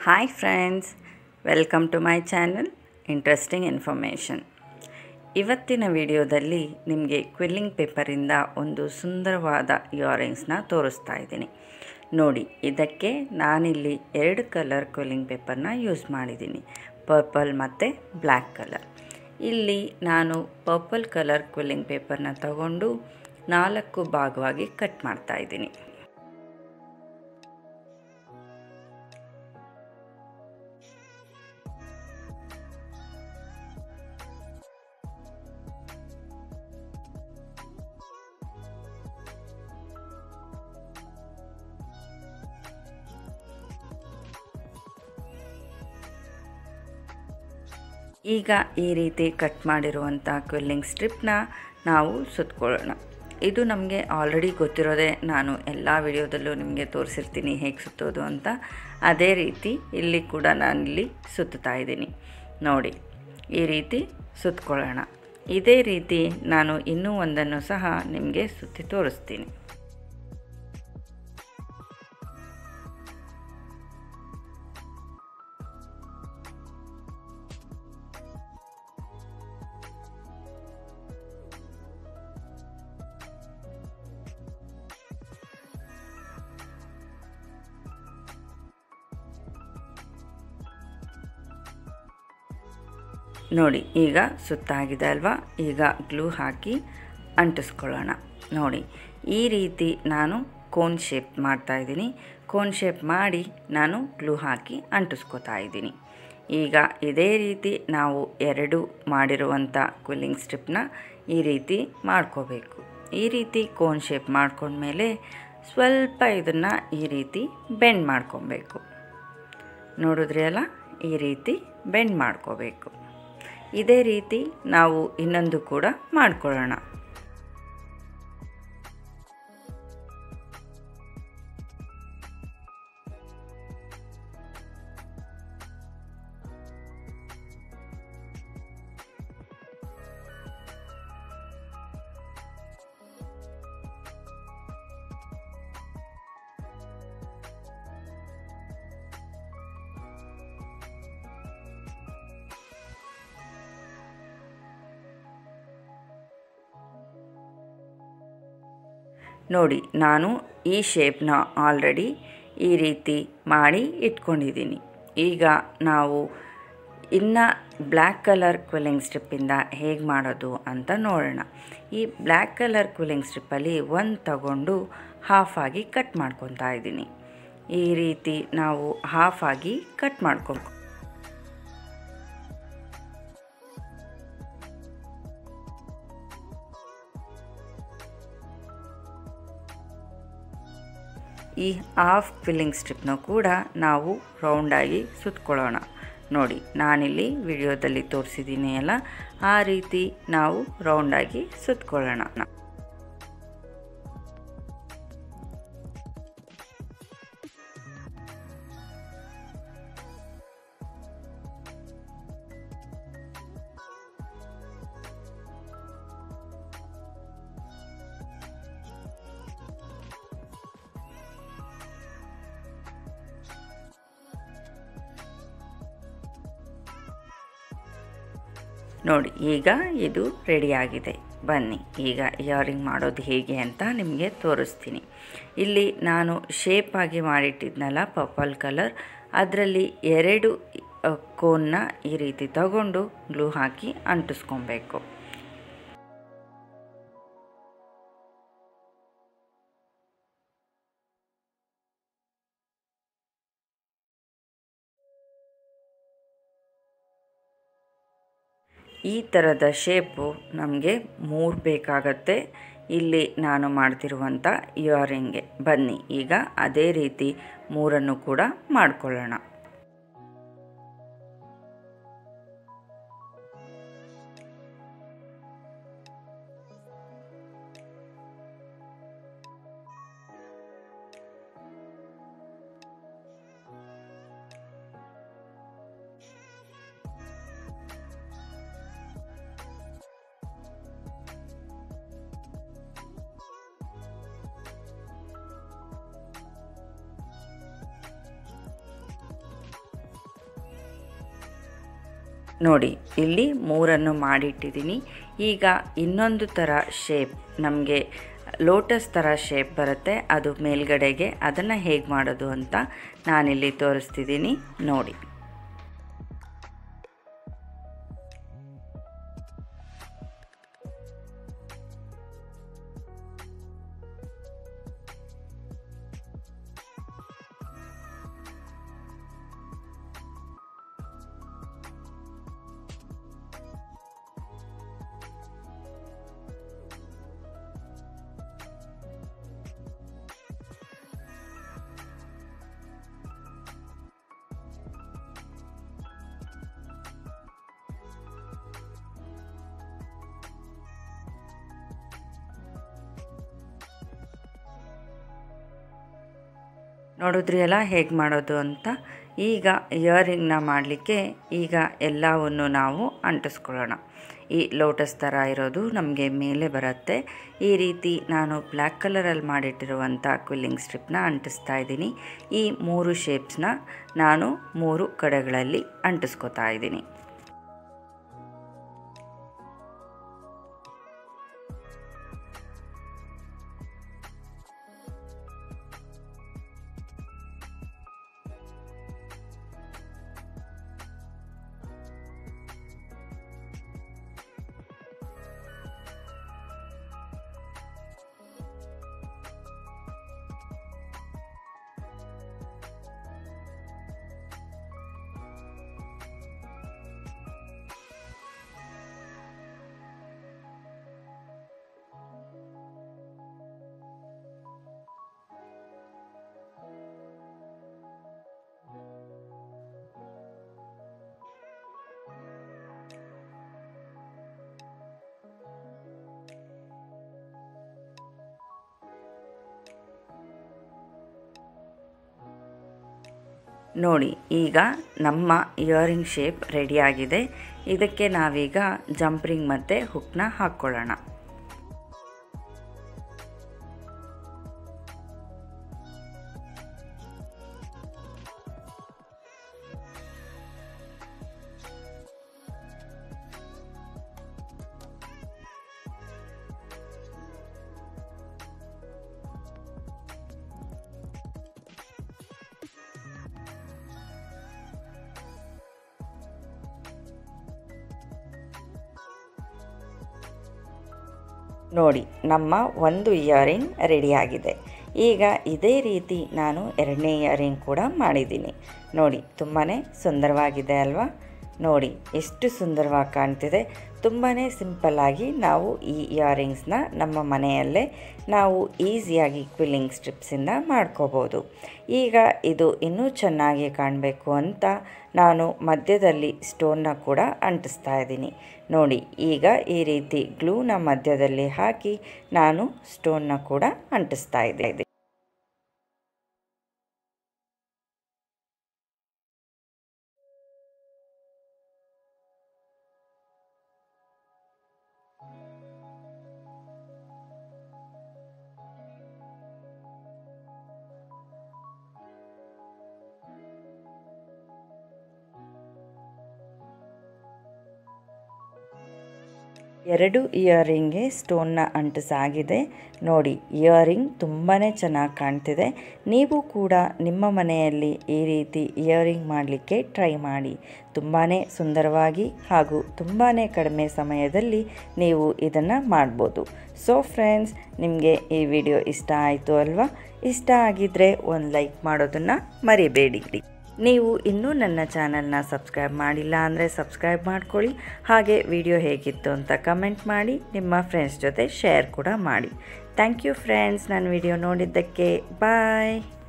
hi friends welcome to my channel interesting information ಇವತ್ತಿನ ವಿಡಿಯೋದಲ್ಲಿ ನಿಮಗೆ ಕ್ವಿಲ್ಲಿಂಗ್ ಪೇಪರಿಂದ ಒಂದು ಸುಂದರವಾದ ಇಯರಿಂಗ್ಸ್ನ ತೋರಿಸ್ತಾ ಇದ್ದೀನಿ ನೋಡಿ ಇದಕ್ಕೆ ನಾನಿಲ್ಲಿ ಎರಡು ಕಲರ್ ಕ್ವಿಲ್ಲಿಂಗ್ ಪೇಪರ್ನ ಯೂಸ್ ಮಾಡಿದ್ದೀನಿ ಪರ್ಪಲ್ ಮತ್ತು ಬ್ಲ್ಯಾಕ್ ಕಲರ್ ಇಲ್ಲಿ ನಾನು ಪರ್ಪಲ್ ಕಲರ್ ಕ್ವಿಲ್ಲಿಂಗ್ ಪೇಪರ್ನ ತಗೊಂಡು ನಾಲ್ಕು ಭಾಗವಾಗಿ ಕಟ್ ಮಾಡ್ತಾ ಇದ್ದೀನಿ ಈಗ ಈ ರೀತಿ ಕಟ್ ಮಾಡಿರುವಂಥ ಕ್ವಿಲ್ಲಿಂಗ್ ಸ್ಟ್ರಿಪ್ನ ನಾವು ಸುತ್ಕೊಳ್ಳೋಣ ಇದು ನಮಗೆ ಆಲ್ರೆಡಿ ಗೊತ್ತಿರೋದೇ ನಾನು ಎಲ್ಲ ವಿಡಿಯೋದಲ್ಲೂ ನಿಮಗೆ ತೋರಿಸಿರ್ತೀನಿ ಹೇಗೆ ಸುತ್ತೋದು ಅಂತ ಅದೇ ರೀತಿ ಇಲ್ಲಿ ಕೂಡ ನಾನಿಲ್ಲಿ ಸುತ್ತಾ ಇದ್ದೀನಿ ನೋಡಿ ಈ ರೀತಿ ಸುತ್ಕೊಳ್ಳೋಣ ಇದೇ ರೀತಿ ನಾನು ಇನ್ನೂ ಒಂದನ್ನು ಸಹ ನಿಮಗೆ ಸುತ್ತಿ ತೋರಿಸ್ತೀನಿ ನೋಡಿ ಈಗ ಸುತ್ತಾಗಿದೆ ಅಲ್ವಾ ಈಗ ಗ್ಲೂ ಹಾಕಿ ಅಂಟಿಸ್ಕೊಳ್ಳೋಣ ನೋಡಿ ಈ ರೀತಿ ನಾನು ಕೋನ್ ಶೇಪ್ ಮಾಡ್ತಾ ಇದ್ದೀನಿ ಕೋನ್ ಶೇಪ್ ಮಾಡಿ ನಾನು ಗ್ಲೂ ಹಾಕಿ ಅಂಟಿಸ್ಕೊತಾ ಇದ್ದೀನಿ ಈಗ ಇದೇ ರೀತಿ ನಾವು ಎರಡು ಮಾಡಿರುವಂಥ ಕೂಲಿಂಗ್ ಸ್ಟ್ರಿಪ್ನ ಈ ರೀತಿ ಮಾಡ್ಕೋಬೇಕು ಈ ರೀತಿ ಕೋನ್ ಶೇಪ್ ಮಾಡ್ಕೊಂಡ್ಮೇಲೆ ಸ್ವಲ್ಪ ಇದನ್ನು ಈ ರೀತಿ ಬೆಂಡ್ ಮಾಡ್ಕೊಬೇಕು ನೋಡಿದ್ರಿ ಅಲ್ಲ ಈ ರೀತಿ ಬೆಂಡ್ ಮಾಡ್ಕೋಬೇಕು ಇದೇ ರೀತಿ ನಾವು ಇನ್ನೊಂದು ಕೂಡ ಮಾಡ್ಕೊಳ್ಳೋಣ ನೋಡಿ ನಾನು ಈ ಶೇಪ್ನ ಆಲ್ರೆಡಿ ಈ ರೀತಿ ಮಾಡಿ ಇಟ್ಕೊಂಡಿದ್ದೀನಿ ಈಗ ನಾವು ಇನ್ನು ಬ್ಲ್ಯಾಕ್ ಕಲರ್ ಕ್ವಿಲ್ಲಿಂಗ್ ಸ್ಟ್ರಿಪ್ಪಿಂದ ಹೇಗೆ ಮಾಡೋದು ಅಂತ ನೋಡೋಣ ಈ ಬ್ಲ್ಯಾಕ್ ಕಲರ್ ಕ್ವಿಲ್ಲಿಂಗ್ ಸ್ಟ್ರಿಪ್ಪಲ್ಲಿ ಒಂದು ತಗೊಂಡು ಹಾಫಾಗಿ ಕಟ್ ಮಾಡ್ಕೊತಾ ಇದ್ದೀನಿ ಈ ರೀತಿ ನಾವು ಹಾಫಾಗಿ ಕಟ್ ಮಾಡ್ಕೊಂಡು ಈ ಹಾಫ್ ಫಿಲ್ಲಿಂಗ್ ಸ್ಟ್ರಿಪ್ನ ಕೂಡ ನಾವು ರೌಂಡಾಗಿ ಸುತ್ಕೊಳ್ಳೋಣ ನೋಡಿ ನಾನಿಲ್ಲಿ ವಿಡಿಯೋದಲ್ಲಿ ತೋರಿಸಿದ್ದೀನಿ ಅಲ್ಲ ಆ ರೀತಿ ನಾವು ರೌಂಡಾಗಿ ಸುತ್ಕೊಳ್ಳೋಣ ನೋಡಿ ಈಗ ಇದು ರೆಡಿಯಾಗಿದೆ ಬನ್ನಿ ಈಗ ಇಯರಿಂಗ್ ಮಾಡೋದು ಹೇಗೆ ಅಂತ ನಿಮಗೆ ತೋರಿಸ್ತೀನಿ ಇಲ್ಲಿ ನಾನು ಶೇಪಾಗಿ ಮಾಡಿಟ್ಟಿದ್ನಲ್ಲ ಪರ್ಪಲ್ ಕಲರ್ ಅದರಲ್ಲಿ ಎರಡು ಕೋನ್ನ ಈ ರೀತಿ ತಗೊಂಡು ಗ್ಲೂ ಹಾಕಿ ಅಂಟಿಸ್ಕೊಬೇಕು ಈ ಥರದ ಶೇಪು ನಮಗೆ ಮೂರು ಬೇಕಾಗತ್ತೆ ಇಲ್ಲಿ ನಾನು ಮಾಡ್ತಿರುವಂಥ ಇಯರಿಂಗ್ಗೆ ಬನ್ನಿ ಈಗ ಅದೇ ರೀತಿ ಮೂರನ್ನು ಕೂಡ ಮಾಡಿಕೊಳ್ಳೋಣ ನೋಡಿ ಇಲ್ಲಿ ಮೂರನ್ನು ಮಾಡಿಟ್ಟಿದ್ದೀನಿ ಈಗ ಇನ್ನೊಂದು ಥರ ಶೇಪ್ ನಮಗೆ ಲೋಟಸ್ ಥರ ಶೇಪ್ ಬರುತ್ತೆ ಅದು ಮೇಲ್ಗಡೆಗೆ ಅದನ್ನು ಹೇಗೆ ಮಾಡೋದು ಅಂತ ನಾನಿಲ್ಲಿ ತೋರಿಸ್ತಿದ್ದೀನಿ ನೋಡಿ ನೋಡಿದ್ರಿ ಅಲ್ಲ ಹೇಗೆ ಮಾಡೋದು ಅಂತ ಈಗ ಇಯರಿಂಗ್ನ ಮಾಡಲಿಕ್ಕೆ ಈಗ ಎಲ್ಲವನ್ನು ನಾವು ಅಂಟಿಸ್ಕೊಳ್ಳೋಣ ಈ ಲೋಟಸ್ ಥರ ಇರೋದು ನಮಗೆ ಮೇಲೆ ಬರುತ್ತೆ ಈ ರೀತಿ ನಾನು ಬ್ಲ್ಯಾಕ್ ಕಲರಲ್ಲಿ ಮಾಡಿಟ್ಟಿರುವಂಥ ಕ್ವಿಲ್ಲಿಂಗ್ ಸ್ಟ್ರಿಪ್ನ ಅಂಟಿಸ್ತಾ ಇದ್ದೀನಿ ಈ ಮೂರು ಶೇಪ್ಸ್ನ ನಾನು ಮೂರು ಕಡೆಗಳಲ್ಲಿ ಅಂಟಿಸ್ಕೊತಾ ಇದ್ದೀನಿ ನೋಡಿ ಈಗ ನಮ್ಮ ಇಯರಿಂಗ್ ಶೇಪ್ ರೆಡಿಯಾಗಿದೆ ಇದಕ್ಕೆ ನಾವೀಗ ಜಂಪ್ರಿಂಗ್ ಮತ್ತು ಹುಕ್ನ ಹಾಕ್ಕೊಳ್ಳೋಣ ನೋಡಿ ನಮ್ಮ ಒಂದು ಇಯರಿಂಗ್ ರೆಡಿಯಾಗಿದೆ ಈಗ ಇದೇ ರೀತಿ ನಾನು ಎರಡನೇ ಇಯರಿಂಗ್ ಕೂಡ ಮಾಡಿದ್ದೀನಿ ನೋಡಿ ತುಂಬಾ ಸುಂದರವಾಗಿದೆ ಅಲ್ವಾ ನೋಡಿ ಎಷ್ಟು ಸುಂದರವಾಗಿ ಕಾಣ್ತಿದೆ ತುಂಬಾ ಸಿಂಪಲ್ಲಾಗಿ ನಾವು ಈ ಇಯರಿಂಗ್ಸ್ನ ನಮ್ಮ ಮನೆಯಲ್ಲೇ ನಾವು ಈಸಿಯಾಗಿ ಕ್ವಿಲ್ಲಿಂಗ್ ಸ್ಟ್ರಿಪ್ಸಿಂದ ಮಾಡ್ಕೋಬೋದು ಈಗ ಇದು ಇನ್ನೂ ಚೆನ್ನಾಗಿ ಕಾಣಬೇಕು ಅಂತ ನಾನು ಮಧ್ಯದಲ್ಲಿ ಸ್ಟೋನ್ನ ಕೂಡ ಅಂಟಿಸ್ತಾ ಇದ್ದೀನಿ ನೋಡಿ ಈಗ ಈ ರೀತಿ ಗ್ಲೂನ ಮಧ್ಯದಲ್ಲಿ ಹಾಕಿ ನಾನು ಸ್ಟೋನ್ನ ಕೂಡ ಅಂಟಿಸ್ತಾ ಇದ್ದೆ ಎರಡು ಇಯರಿಂಗ್ಗೆ ಸ್ಟೋನ್ನ ಅಂಟಿಸಾಗಿದೆ ನೋಡಿ ಇಯರಿಂಗ್ ತುಂಬಾ ಚೆನ್ನಾಗಿ ಕಾಣ್ತಿದೆ ನೀವು ಕೂಡ ನಿಮ್ಮ ಮನೆಯಲ್ಲಿ ಈ ರೀತಿ ಇಯರಿಂಗ್ ಮಾಡಲಿಕ್ಕೆ ಟ್ರೈ ಮಾಡಿ ತುಂಬಾ ಸುಂದರವಾಗಿ ಹಾಗೂ ತುಂಬಾ ಕಡಿಮೆ ಸಮಯದಲ್ಲಿ ನೀವು ಇದನ್ನು ಮಾಡ್ಬೋದು ಸೊ ಫ್ರೆಂಡ್ಸ್ ನಿಮಗೆ ಈ ವಿಡಿಯೋ ಇಷ್ಟ ಆಯಿತು ಅಲ್ವಾ ಇಷ್ಟ ಆಗಿದ್ದರೆ ಒಂದು ಲೈಕ್ ಮಾಡೋದನ್ನು ಮರಿಬೇಡಿ ನೀವು ಇನ್ನೂ ನನ್ನ ಚಾನಲ್ನ ಸಬ್ಸ್ಕ್ರೈಬ್ ಮಾಡಿಲ್ಲ ಅಂದರೆ ಸಬ್ಸ್ಕ್ರೈಬ್ ಮಾಡ್ಕೊಳ್ಳಿ ಹಾಗೆ ವಿಡಿಯೋ ಹೇಗಿತ್ತು ಅಂತ ಕಮೆಂಟ್ ಮಾಡಿ ನಿಮ್ಮ ಫ್ರೆಂಡ್ಸ್ ಜೊತೆ ಶೇರ್ ಕೂಡ ಮಾಡಿ ಥ್ಯಾಂಕ್ ಯು ಫ್ರೆಂಡ್ಸ್ ನನ್ನ ವಿಡಿಯೋ ನೋಡಿದ್ದಕ್ಕೆ ಬಾಯ್